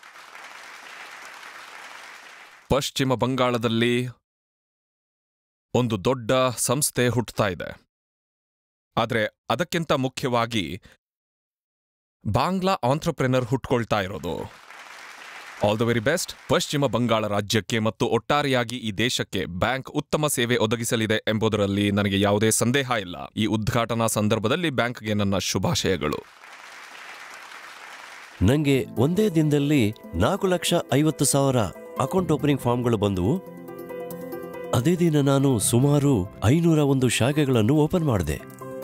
ಪಶ್ಚಿಮ ಬಂಗಾಳದಲ್ಲಿ ಒಂದು ದೊಡ್ಡ ಸಂಸ್ಥೆ ಹುಟ್ಟುತ್ತಾ ಇದೆ ಆದರೆ ಅದಕ್ಕಿಂತ ಮುಖ್ಯವಾಗಿ ಬಾಂಗ್ಲಾ ಆಂಟ್ರಪ್ರೆನರ್ ಹುಟ್ಕೊಳ್ತಾ ಇರೋದು ಆಲ್ ದ ವೆರಿ ಬೆಸ್ಟ್ ಪಶ್ಚಿಮ ಬಂಗಾಳ ರಾಜ್ಯಕ್ಕೆ ಮತ್ತು ಒಟ್ಟಾರೆಯಾಗಿ ಈ ದೇಶಕ್ಕೆ ಬ್ಯಾಂಕ್ ಉತ್ತಮ ಸೇವೆ ಒದಗಿಸಲಿದೆ ಎಂಬುದರಲ್ಲಿ ನನಗೆ ಯಾವುದೇ ಸಂದೇಹ ಇಲ್ಲ ಈ ಉದ್ಘಾಟನಾ ಸಂದರ್ಭದಲ್ಲಿ ಬ್ಯಾಂಕ್ಗೆ ನನ್ನ ಶುಭಾಶಯಗಳು ನಂಗೆ ಒಂದೇ ದಿನದಲ್ಲಿ ನಾಲ್ಕು ಲಕ್ಷ ಐವತ್ತು ಸಾವಿರ ಅಕೌಂಟ್ ಓಪನಿಂಗ್ ಫಾರ್ಮ್ಗಳು ಬಂದವು ಅದೇ ದಿನ ನಾನು ಸುಮಾರು ಐನೂರ ಒಂದು ಶಾಖೆಗಳನ್ನು ಓಪನ್ ಮಾಡಿದೆ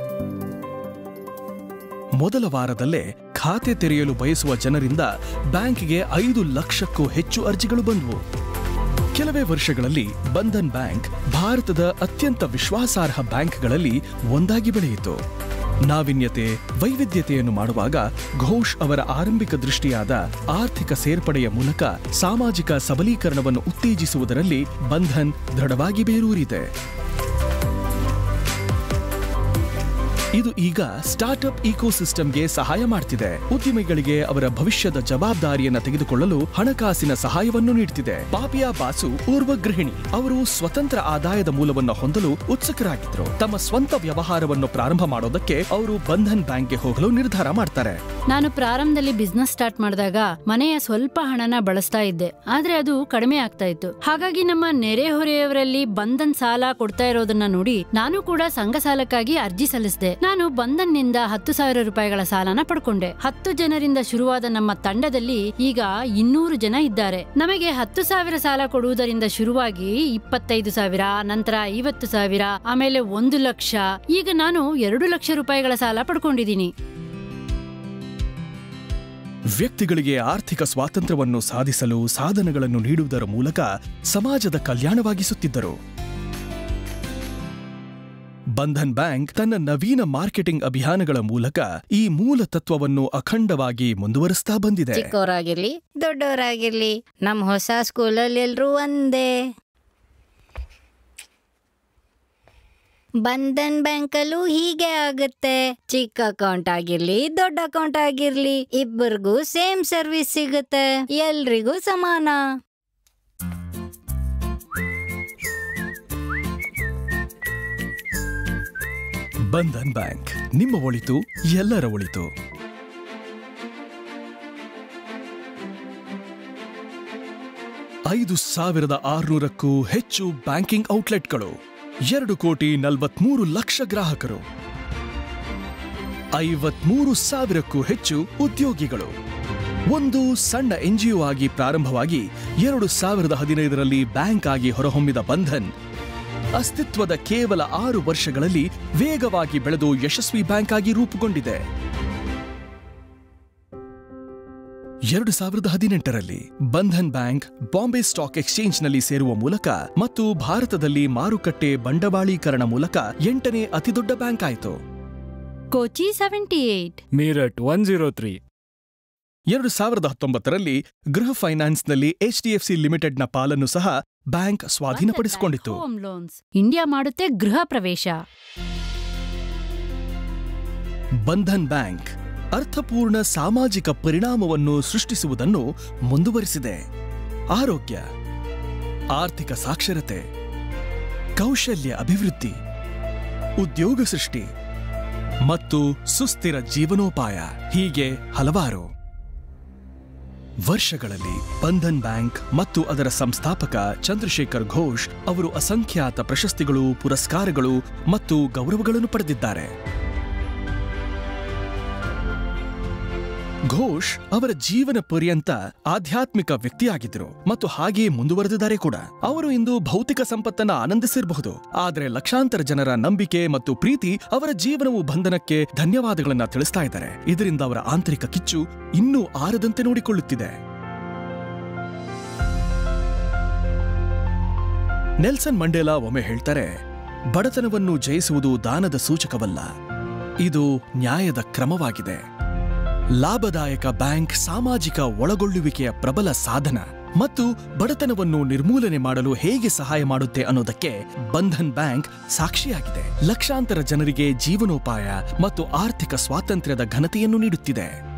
ಮೊದಲ ವಾರದಲ್ಲೇ ಖಾತೆ ತೆರೆಯಲು ಬಯಸುವ ಜನರಿಂದ ಬ್ಯಾಂಕ್ಗೆ ಐದು ಲಕ್ಷಕ್ಕೂ ಹೆಚ್ಚು ಅರ್ಜಿಗಳು ಬಂದವು ಕೆಲವೇ ವರ್ಷಗಳಲ್ಲಿ ಬಂಧನ್ ಬ್ಯಾಂಕ್ ಭಾರತದ ಅತ್ಯಂತ ವಿಶ್ವಾಸಾರ್ಹ ಬ್ಯಾಂಕ್ಗಳಲ್ಲಿ ಒಂದಾಗಿ ಬೆಳೆಯಿತು ನಾವಿನ್ಯತೆ ವೈವಿಧ್ಯತೆಯನ್ನು ಮಾಡುವಾಗ ಘೋಷ್ ಅವರ ಆರಂಭಿಕ ದೃಷ್ಟಿಯಾದ ಆರ್ಥಿಕ ಸೇರ್ಪಡೆಯ ಮೂಲಕ ಸಾಮಾಜಿಕ ಸಬಲೀಕರಣವನ್ನು ಉತ್ತೇಜಿಸುವುದರಲ್ಲಿ ಬಂಧನ್ ದೃಢವಾಗಿ ಬೇರೂರಿದೆ ಇದು ಈಗ ಸ್ಟಾರ್ಟ್ಅಪ್ ಇಕೋಸಿಸ್ಟಮ್ಗೆ ಸಹಾಯ ಮಾಡ್ತಿದೆ ಉದ್ಯಮಿಗಳಿಗೆ ಅವರ ಭವಿಷ್ಯದ ಜವಾಬ್ದಾರಿಯನ್ನ ತೆಗೆದುಕೊಳ್ಳಲು ಹಣಕಾಸಿನ ಸಹಾಯವನ್ನು ನೀಡ್ತಿದೆ ಪಾಪಿಯಾ ಬಾಸು ಪೂರ್ವ ಗೃಹಿಣಿ ಅವರು ಸ್ವತಂತ್ರ ಆದಾಯದ ಮೂಲವನ್ನು ಹೊಂದಲು ಉತ್ಸುಕರಾಗಿದ್ರು ತಮ್ಮ ಸ್ವಂತ ವ್ಯವಹಾರವನ್ನು ಪ್ರಾರಂಭ ಮಾಡೋದಕ್ಕೆ ಅವರು ಬಂಧನ್ ಬ್ಯಾಂಕ್ಗೆ ಹೋಗಲು ನಿರ್ಧಾರ ಮಾಡ್ತಾರೆ ನಾನು ಪ್ರಾರಂಭದಲ್ಲಿ ಬಿಸ್ನೆಸ್ ಸ್ಟಾರ್ಟ್ ಮಾಡಿದಾಗ ಮನೆಯ ಸ್ವಲ್ಪ ಹಣನ ಬಳಸ್ತಾ ಇದ್ದೆ ಆದ್ರೆ ಅದು ಕಡಿಮೆ ಆಗ್ತಾ ಇತ್ತು ಹಾಗಾಗಿ ನಮ್ಮ ನೆರೆಹೊರೆಯವರಲ್ಲಿ ಬಂಧನ್ ಸಾಲ ಕೊಡ್ತಾ ಇರೋದನ್ನ ನೋಡಿ ನಾನು ಕೂಡ ಸಂಘ ಸಾಲಕ್ಕಾಗಿ ಅರ್ಜಿ ಸಲ್ಲಿಸಿದೆ ನಾನು ಬಂಧನ್ನಿಂದ ಹತ್ತು ಸಾವಿರ ರೂಪಾಯಿಗಳ ಸಾಲನ ಪಡ್ಕೊಂಡೆ ಹತ್ತು ಜನರಿಂದ ಶುರುವಾದ ನಮ್ಮ ತಂಡದಲ್ಲಿ ಈಗ ಇನ್ನೂರು ಜನ ಇದ್ದಾರೆ ನಮಗೆ ಹತ್ತು ಸಾವಿರ ಸಾಲ ಕೊಡುವುದರಿಂದ ಶುರುವಾಗಿ ಇಪ್ಪತ್ತೈದು ಸಾವಿರ ನಂತರ ಐವತ್ತು ಸಾವಿರ ಆಮೇಲೆ ಒಂದು ಲಕ್ಷ ಈಗ ನಾನು ಎರಡು ಲಕ್ಷ ರೂಪಾಯಿಗಳ ಸಾಲ ಪಡ್ಕೊಂಡಿದ್ದೀನಿ ವ್ಯಕ್ತಿಗಳಿಗೆ ಆರ್ಥಿಕ ಸ್ವಾತಂತ್ರ್ಯವನ್ನು ಸಾಧಿಸಲು ಸಾಧನಗಳನ್ನು ನೀಡುವುದರ ಮೂಲಕ ಸಮಾಜದ ಕಲ್ಯಾಣವಾಗಿಸುತ್ತಿದ್ದರು ಬಂಧನ್ ಬ್ಯಾಂಕ್ ತನ್ನ ನವೀನ ಮಾರ್ಕೆಟಿಂಗ್ ಅಭಿಯಾನಗಳ ಮೂಲಕ ಈ ಮೂಲ ತತ್ವವನ್ನು ಅಖಂಡವಾಗಿ ಮುಂದುವರಿಸ್ತಾ ಬಂದಿದೆ ಚಿಕ್ಕವರಾಗಿರ್ಲಿ ದೊಡ್ಡವರಾಗಿರ್ಲಿ ನಮ್ಮ ಹೊಸ ಸ್ಕೂಲಲ್ಲಿ ಎಲ್ರೂ ಒಂದೇ ಬಂಧನ್ ಬ್ಯಾಂಕಲ್ಲೂ ಹೀಗೆ ಆಗುತ್ತೆ ಚಿಕ್ಕ ಅಕೌಂಟ್ ಆಗಿರ್ಲಿ ದೊಡ್ಡ ಅಕೌಂಟ್ ಆಗಿರ್ಲಿ ಇಬ್ಬರಿಗೂ ಸೇಮ್ ಸರ್ವಿಸ್ ಸಿಗುತ್ತೆ ಎಲ್ರಿಗೂ ಸಮಾನ ಬಂಧನ್ ಬ್ಯಾಂಕ್ ನಿಮ್ಮ ಒಳಿತು ಎಲ್ಲರ ಒಳಿತು ಐದು ಸಾವಿರದ ಆರುನೂರಕ್ಕೂ ಹೆಚ್ಚು ಬ್ಯಾಂಕಿಂಗ್ ಔಟ್ಲೆಟ್ಗಳು ಎರಡು ಕೋಟಿ ನಲವತ್ಮೂರು ಲಕ್ಷ ಗ್ರಾಹಕರು ಐವತ್ಮೂರು ಸಾವಿರಕ್ಕೂ ಹೆಚ್ಚು ಉದ್ಯೋಗಿಗಳು ಒಂದು ಸಣ್ಣ ಎನ್ಜಿಒ ಆಗಿ ಪ್ರಾರಂಭವಾಗಿ ಎರಡು ಸಾವಿರದ ಹದಿನೈದರಲ್ಲಿ ಬ್ಯಾಂಕ್ ಆಗಿ ಹೊರಹೊಮ್ಮಿದ ಬಂಧನ್ ಅಸ್ತಿತ್ವದ ಕೇವಲ ಆರು ವರ್ಷಗಳಲ್ಲಿ ವೇಗವಾಗಿ ಬೆಳೆದು ಯಶಸ್ವಿ ಬ್ಯಾಂಕ್ ಆಗಿ ರೂಪುಗೊಂಡಿದೆ ಎರಡು ಸಾವಿರದ ಹದಿನೆಂಟರಲ್ಲಿ ಬಂಧನ್ ಬ್ಯಾಂಕ್ ಬಾಂಬೆ ಸ್ಟಾಕ್ ಎಕ್ಸ್ಚೇಂಜ್ನಲ್ಲಿ ಸೇರುವ ಮೂಲಕ ಮತ್ತು ಭಾರತದಲ್ಲಿ ಮಾರುಕಟ್ಟೆ ಬಂಡವಾಳೀಕರಣ ಮೂಲಕ ಎಂಟನೇ ಅತಿದೊಡ್ಡ ಬ್ಯಾಂಕ್ ಆಯಿತು Kochi seventy eight Meerut one zero three ಎರಡು ಸಾವಿರದ ಹತ್ತೊಂಬತ್ತರಲ್ಲಿ ಗೃಹ ಫೈನಾನ್ಸ್ನಲ್ಲಿ ಎಚ್ಡಿಎಫ್ಸಿ ಲಿಮಿಟೆಡ್ನ ಪಾಲನ್ನು ಸಹ ಬ್ಯಾಂಕ್ ಸ್ವಾಧೀನಪಡಿಸಿಕೊಂಡಿತ್ತು ಹೋಮ್ ಲೋನ್ಸ್ ಇಂಡಿಯಾ ಮಾಡುತ್ತೆ ಗೃಹ ಪ್ರವೇಶ ಬಂಧನ್ ಬ್ಯಾಂಕ್ ಅರ್ಥಪೂರ್ಣ ಸಾಮಾಜಿಕ ಪರಿಣಾಮವನ್ನು ಸೃಷ್ಟಿಸುವುದನ್ನು ಮುಂದುವರಿಸಿದೆ ಆರೋಗ್ಯ ಆರ್ಥಿಕ ಸಾಕ್ಷರತೆ ಕೌಶಲ್ಯ ಅಭಿವೃದ್ಧಿ ಉದ್ಯೋಗ ಸೃಷ್ಟಿ ಮತ್ತು ಸುಸ್ಥಿರ ಜೀವನೋಪಾಯ ಹೀಗೆ ಹಲವಾರು ವರ್ಷಗಳಲ್ಲಿ ಬಂಧನ್ ಬ್ಯಾಂಕ್ ಮತ್ತು ಅದರ ಸಂಸ್ಥಾಪಕ ಚಂದ್ರಶೇಖರ್ ಘೋಷ್ ಅವರು ಅಸಂಖ್ಯಾತ ಪ್ರಶಸ್ತಿಗಳು ಪುರಸ್ಕಾರಗಳು ಮತ್ತು ಗೌರವಗಳನ್ನು ಪಡೆದಿದ್ದಾರೆ ಘೋಷ್ ಅವರ ಜೀವನ ಪರ್ಯಂತ ಆಧ್ಯಾತ್ಮಿಕ ವ್ಯಕ್ತಿಯಾಗಿದ್ದರು ಮತ್ತು ಹಾಗೆಯೇ ಮುಂದುವರೆದಿದ್ದಾರೆ ಕೂಡ ಅವರು ಇಂದು ಭೌತಿಕ ಸಂಪತ್ತನ್ನ ಆನಂದಿಸಿರಬಹುದು ಆದರೆ ಲಕ್ಷಾಂತರ ಜನರ ನಂಬಿಕೆ ಮತ್ತು ಪ್ರೀತಿ ಅವರ ಜೀವನವು ಬಂಧನಕ್ಕೆ ಧನ್ಯವಾದಗಳನ್ನ ತಿಳಿಸ್ತಾ ಇದ್ದಾರೆ ಇದರಿಂದ ಅವರ ಆಂತರಿಕ ಕಿಚ್ಚು ಇನ್ನೂ ಆರದಂತೆ ನೋಡಿಕೊಳ್ಳುತ್ತಿದೆ ನೆಲ್ಸನ್ ಮಂಡೇಲಾ ಒಮ್ಮೆ ಹೇಳ್ತಾರೆ ಬಡತನವನ್ನು ಜಯಿಸುವುದು ದಾನದ ಸೂಚಕವಲ್ಲ ಇದು ನ್ಯಾಯದ ಕ್ರಮವಾಗಿದೆ ಲಾಭದಾಯಕ ಬ್ಯಾಂಕ್ ಸಾಮಾಜಿಕ ಒಳಗೊಳ್ಳುವಿಕೆಯ ಪ್ರಬಲ ಸಾಧನ ಮತ್ತು ಬಡತನವನ್ನು ನಿರ್ಮೂಲನೆ ಮಾಡಲು ಹೇಗೆ ಸಹಾಯ ಮಾಡುತ್ತೆ ಅನ್ನೋದಕ್ಕೆ ಬಂಧನ್ ಬ್ಯಾಂಕ್ ಸಾಕ್ಷಿಯಾಗಿದೆ ಲಕ್ಷಾಂತರ ಜನರಿಗೆ ಜೀವನೋಪಾಯ ಮತ್ತು ಆರ್ಥಿಕ ಸ್ವಾತಂತ್ರ್ಯದ ಘನತೆಯನ್ನು ನೀಡುತ್ತಿದೆ